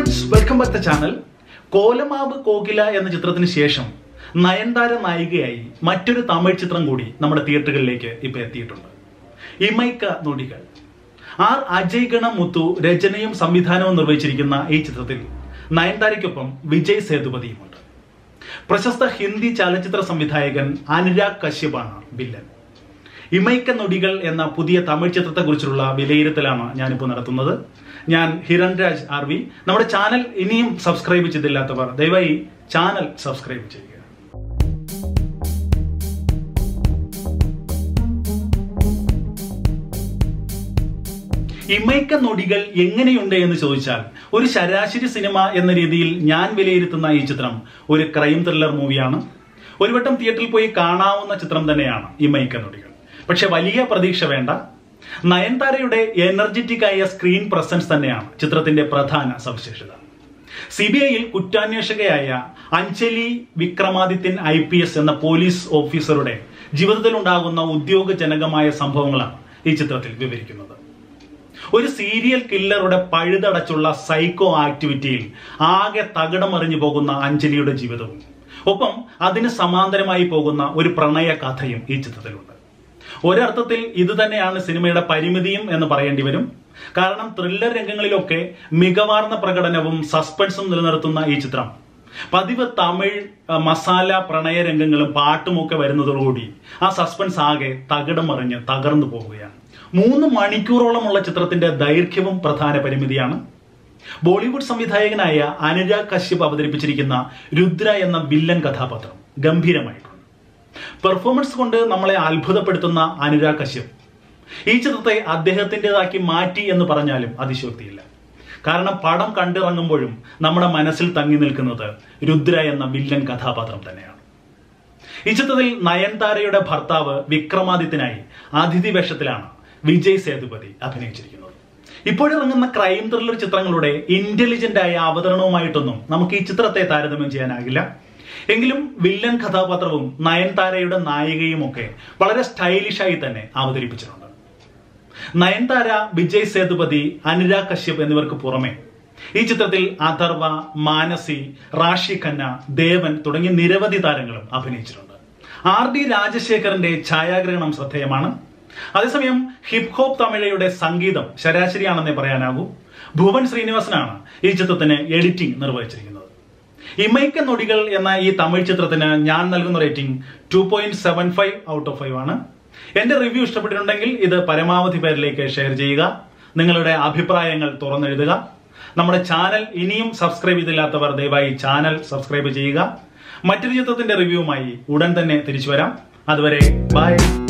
friends welcome back the channel Kolamaavu Kokila എന്ന ചിത്രത്തിന് ശേഷം നയൻതാര നായികയായി മറ്റൊരു തമിഴ് ചിത്രം കൂടി നമ്മുടെ തിയേറ്ററുകളിലേക്ക് ഇപ്പൊ എത്തിയിട്ടുണ്ട് ഇമൈക്ക നൊടികൾ ആർ അജയ് ഗണ മുത്തു രചനയും സംവിധാനവും നിർവഹിച്ചിരിക്കുന്ന ഈ ചിത്രത്തിൽ നയൻതാരയ്ക്കൊപ്പം വിജയ് സേതുപതിയുമുണ്ട് പ്രശസ്ത ഹിന്ദി ചലച്ചിത്ര സംവിധായകൻ അനുരാഗ് കശ്യപാണ് വില്ലൻ ഇമൈക്ക നൊടികൾ എന്ന പുതിയ തമിഴ് ചിത്രത്തെക്കുറിച്ചുള്ള വിലയിരുത്തലാണ് ഞാനിപ്പോൾ നടത്തുന്നത് ഞാൻ ഹിരൺരാജ് ആർ വി നമ്മുടെ ചാനൽ ഇനിയും സബ്സ്ക്രൈബ് ചെയ്തില്ലാത്തവർ ദയവായി ചാനൽ സബ്സ്ക്രൈബ് ചെയ്യുക ഇമൈക്ക നൊടികൾ എങ്ങനെയുണ്ട് എന്ന് ചോദിച്ചാൽ ഒരു ശരാശരി സിനിമ എന്ന രീതിയിൽ ഞാൻ വിലയിരുത്തുന്ന ഈ ചിത്രം ഒരു ക്രൈം ത്രില്ലർ മൂവിയാണ് ഒരു വട്ടം തിയേറ്ററിൽ പോയി കാണാവുന്ന ചിത്രം തന്നെയാണ് ഇമൈക്ക നൊടികൾ പക്ഷെ വലിയ പ്രതീക്ഷ വേണ്ട നയൻതാരയുടെ എനർജറ്റിക് ആയ സ്ക്രീൻ പ്രസൻസ് തന്നെയാണ് ചിത്രത്തിന്റെ പ്രധാന സവിശേഷത സി ബി ഐയിൽ കുറ്റാന്വേഷകയായ Anjali Vikramadithyan I P S എന്ന പോലീസ് ഓഫീസറുടെ ജീവിതത്തിൽ ഉണ്ടാകുന്ന ഉദ്യോഗജനകമായ സംഭവങ്ങളാണ് ഈ ചിത്രത്തിൽ വിവരിക്കുന്നത് ഒരു സീരിയൽ കില്ലറുടെ പഴുതടച്ചുള്ള സൈക്കോ ആക്ടിവിറ്റിയിൽ ആകെ തകിടമറിഞ്ഞു പോകുന്ന അഞ്ജലിയുടെ ജീവിതവും ഒപ്പം അതിന് സമാന്തരമായി പോകുന്ന ഒരു പ്രണയ കഥയും ഈ ചിത്രത്തിലുണ്ട് ഒരർത്ഥത്തിൽ ഇത് തന്നെയാണ് സിനിമയുടെ പരിമിതിയും എന്ന് പറയേണ്ടി വരും കാരണം ത്രില്ലർ രംഗങ്ങളിലൊക്കെ മികവാർന്ന പ്രകടനവും സസ്പെൻസും നിലനിർത്തുന്ന ഈ ചിത്രം പതിവ് തമിഴ് അഹ്, മസാല പ്രണയ രംഗങ്ങളും പാട്ടുമൊക്കെ വരുന്നതോടുകൂടി ആ സസ്പെൻസ് ആകെ തകിടം മറിഞ്ഞ് തകർന്നു പോവുകയാണ് മൂന്ന് മണിക്കൂറോളമുള്ള ചിത്രത്തിന്റെ ദൈർഘ്യവും പ്രധാന പരിമിതിയാണ് ബോളിവുഡ് സംവിധായകനായ അനുരാഗ് കശ്യപ് അവതരിപ്പിച്ചിരിക്കുന്ന രുദ്ര എന്ന വില്ലൻ കഥാപാത്രം ഗംഭീരമായിട്ടുണ്ട് പെർഫോമൻസ് കൊണ്ട് നമ്മളെ അത്ഭുതപ്പെടുത്തുന്ന അനുരാഗ് കശ്യപ് ഈ ചിത്രത്തെ അദ്ദേഹത്തിൻ്റെതാക്കി മാറ്റി എന്ന് പറഞ്ഞാലും അതിശോക്തിയില്ല കാരണം പടം കണ്ടിറങ്ങുമ്പോഴും നമ്മുടെ മനസ്സിൽ തങ്ങി നിൽക്കുന്നത് രുദ്ര എന്ന വില്ലൻ കഥാപാത്രം തന്നെയാണ് ഈ ചിത്രത്തിൽ നയൻതാരയുടെ ഭർത്താവ് വിക്രമാദിത്യനായി അതിഥി വേഷത്തിലാണ് വിജയ് സേതുപതി അഭിനയിച്ചിരിക്കുന്നത് ഇപ്പോഴിറങ്ങുന്ന ക്രൈം ത്രില്ലർ ചിത്രങ്ങളുടെ ഇന്റലിജന്റ് ആയ അവതരണവുമായിട്ടൊന്നും നമുക്ക് ഈ ചിത്രത്തെ താരതമ്യം ചെയ്യാനാകില്ല എങ്കിലും വില്ലൻ കഥാപാത്രവും നയൻതാരയുടെ നായികയും ഒക്കെ വളരെ സ്റ്റൈലിഷായി തന്നെ അവതരിപ്പിച്ചിട്ടുണ്ട് നയൻതാര വിജയ് സേതുപതി അനുരാഗ് കശ്യപ് എന്നിവർക്ക് പുറമെ ഈ ചിത്രത്തിൽ അഥർവ മാനസി റാഷി ഖന്ന ദേവൻ തുടങ്ങിയ നിരവധി താരങ്ങളും അഭിനയിച്ചിട്ടുണ്ട് ആർ ഡി രാജശേഖറിന്റെ ഛായാഗ്രഹണം ശ്രദ്ധേയമാണ് അതേസമയം ഹിപ് ഹോപ്പ് തമിഴയുടെ സംഗീതം ശരാശരിയാണെന്നേ പറയാനാകൂ ഭുവൻ ശ്രീനിവാസനാണ് ഈ ചിത്രത്തിന് എഡിറ്റിംഗ് നിർവഹിച്ചിരിക്കുന്നത് ഇമൈക്ക നൊടികൾ എന്ന ഈ തമിഴ് ചിത്രത്തിന് ഞാൻ നൽകുന്ന rating two point seven five out of five ആണ് എന്റെ റിവ്യൂ ഇഷ്ടപ്പെട്ടിട്ടുണ്ടെങ്കിൽ ഇത് പരമാവധി പേരിലേക്ക് ഷെയർ ചെയ്യുക നിങ്ങളുടെ അഭിപ്രായങ്ങൾ തുറന്നെഴുതുക നമ്മുടെ ചാനൽ ഇനിയും സബ്സ്ക്രൈബ് ചെയ്തില്ലാത്തവർ ദയവായി ചാനൽ സബ്സ്ക്രൈബ് ചെയ്യുക മറ്റൊരു ചിത്രത്തിന്റെ റിവ്യൂവുമായി ഉടൻ തന്നെ തിരിച്ചു വരാം അതുവരെ ബൈ